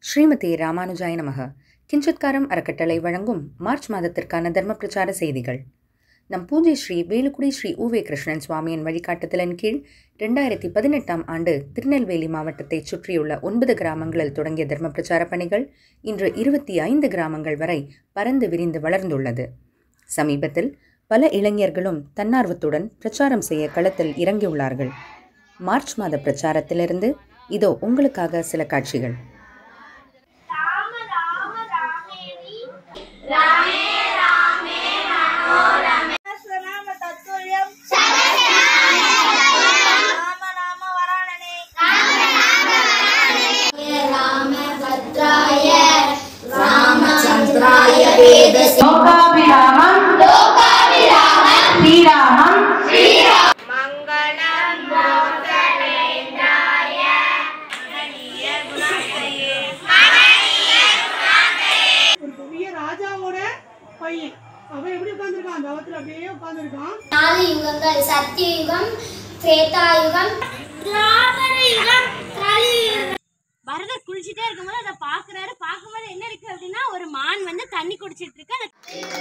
ஸ்ரீமதி ராமானுஜாய நமக கிஞ்சித்காரம் அறக்கட்டளை வழங்கும் மார்ச் மாதத்திற்கான தர்ம பிரச்சார செய்திகள் நம் பூஜை ஸ்ரீ வேலுக்குடி ஸ்ரீ உவே கிருஷ்ணன் சுவாமியின் வழிகாட்டுதலின் கீழ் ரெண்டாயிரத்தி பதினெட்டாம் ஆண்டு திருநெல்வேலி மாவட்டத்தைச் சுற்றியுள்ள ஒன்பது கிராமங்களில் தொடங்கிய தர்ம பிரச்சார பணிகள் இன்று இருபத்தி ஐந்து கிராமங்கள் வரை பரந்து விரிந்து வளர்ந்துள்ளது சமீபத்தில் பல இளைஞர்களும் தன்னார்வத்துடன் பிரச்சாரம் செய்ய களத்தில் இறங்கியுள்ளார்கள் மார்ச் மாத பிரச்சாரத்திலிருந்து இதோ உங்களுக்காக சில காட்சிகள் ராம ராம ராமேணி சஹஸ்ரநாம தத்துல்யம் ராம ராம வராணனே லோகாபிராமம் ஸ்ரீராமம் மங்களம் மோகனேந்திராய மகனீய குணாத்மயே ஒரு பெரிய ராஜாவோட பையன் அவன் எப்படி உட்காந்துருக்கான் தவத்துல அப்படியே உட்காந்துருக்கான் நாலு யுகங்கள் சத்தியுகம் திரேதாயுகம் துவாபர யுகம் கலியுகம் பரதர் குளிச்சுட்டே இருக்கும்போது அதை பாக்குறாரு பார்க்கும்போது என்ன இருக்கு அப்படின்னா ஒரு மான் வந்து தண்ணி குடிச்சிட்டு இருக்கு அது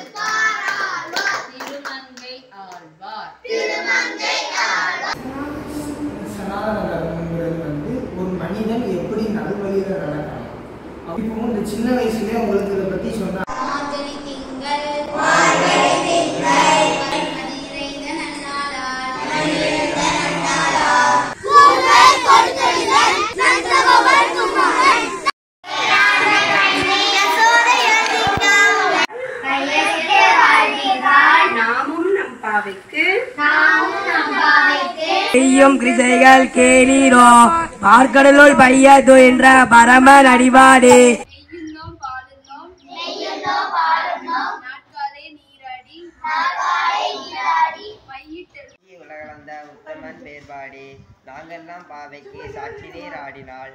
சனாதன தர்மங்கிறது வந்து ஒரு மனிதன் எப்படி நல்வழியில நடக்கணும் இப்போ இந்த சின்ன வயசுலயே உங்களுக்கு இதை பத்தி சொன்னா மார்கழி திங்கள் மார்கழி திங்கள் மதியிறைந்த நன்னாளால் மதியிறைந்த நன்னாளால் கூந்தல் கொடுத்தெழுதல் நந்தகோபர் குமாரன் நாமும் நம் பாவைக்கு செய்யும் கிரிசைகள் கேளீரோ பார்க்கடலுள் பையது என்ற பரமன் அடிவாடே நெய்யுண்ணோம் பாலுண்ணோம் நெய்யுண்ணோம் பாலுண்ணோம் நாட்காலே நீராடி நாட்காலே நீராடி பையிட்டு உலகளந்த உத்தமன் பேர்பாடி நாங்கெல்லாம் பாவைக்கு சாட்சி நீர் ஆடினாள்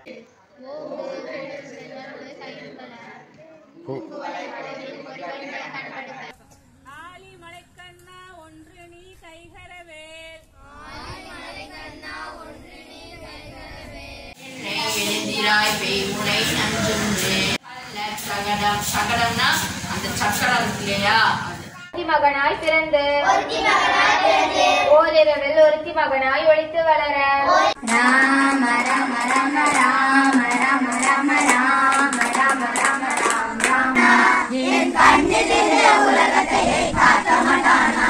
ஆலி மலைக்கண்ணா ஒன்று நீ கைகரவேல் எழுந்திராய் பெய்முனை நஞ்சுண்டு சகடம் சகடம்னா அந்த சக்கரம் இருக்கு இல்லையா அது மகனாய் பிறந்து ஓரிரவில் ஒருத்தி மகனாய் ஒழித்து வளர ராம ராம ராம ராம ராம ராம ராம ராம ராம ராம ராம என் கண்ணில் உலகத்தை காட்ட மாட்டானா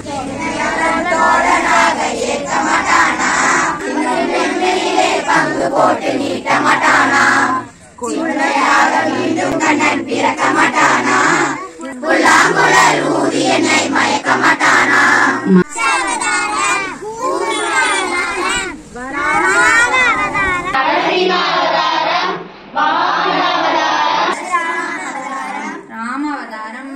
தோழனாக ஏற்க மாட்டானா பங்கு போட்டு நீட்ட மாட்டானா உண்மையாக மீண்டும் கண்ணன் பிறக்க மாட்டானா புல்லாங்குழல் ஊதி என்னை மயக்க மாட்டானா ராமாவதாரம்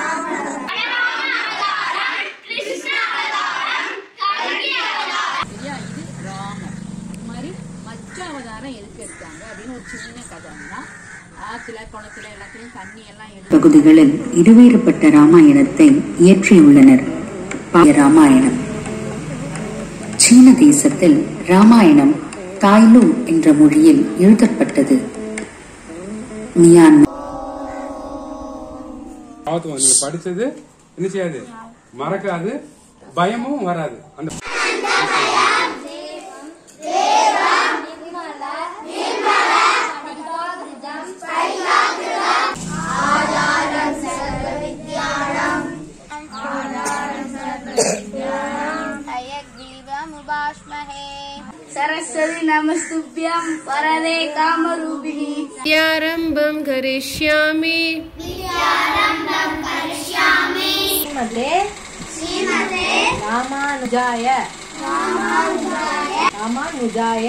சரியா இது ராமம் இது மாதிரி மச்ச அவதாரம் எதுக்கு எடுத்தாங்க அப்படின்னு ஒரு சின்ன கதை தான் ஆத்துல குளத்துல எல்லாத்துலயும் தண்ணி எல்லாம் எடுத்து பகுதிகளில் இருவேறுபட்ட ராமாயணத்தை இயற்றியுள்ளனர் பா- ராமாயணம் சீன தேசத்தில் ராமாயணம் தாய்லு என்ற மொழியில் எழுதப்பட்டது மியான்மர் பார்த்துக்கோ நீங்க படிச்சது என்ன செய்யாது மறக்காது பயமும் வராது அந்த हयग्रीवमुपाश्महे सरस्वती नमस्तुभ्यं वरदे कामरूपिणी ஆரம்பம் கரிஷ்யாமி ராமானுஜாய ராமானுஜாய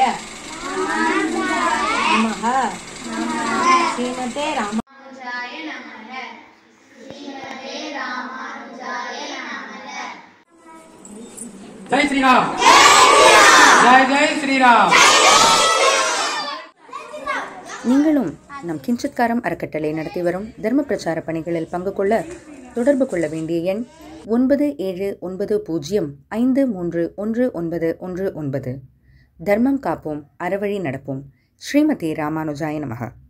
நமஹ ஸ்ரீமதே ராம ஜெய் ஸ்ரீராம் ஜெய் ஜெய் ஸ்ரீராம் நீங்களும் நம் கிஞ்சித்காரம் அறக்கட்டளை நடத்தி வரும் தர்ம பிரச்சார பணிகளில் பங்கு கொள்ள தொடர்பு கொள்ள வேண்டிய எண் ஒன்பது ஏழு ஒன்பது பூஜ்ஜியம் ஐந்து மூன்று ஒன்று ஒன்பது ஒன்று ஒன்பது தர்மம் காப்போம் அறவழி நடப்போம் ஸ்ரீமதி ராமானுஜாய நமக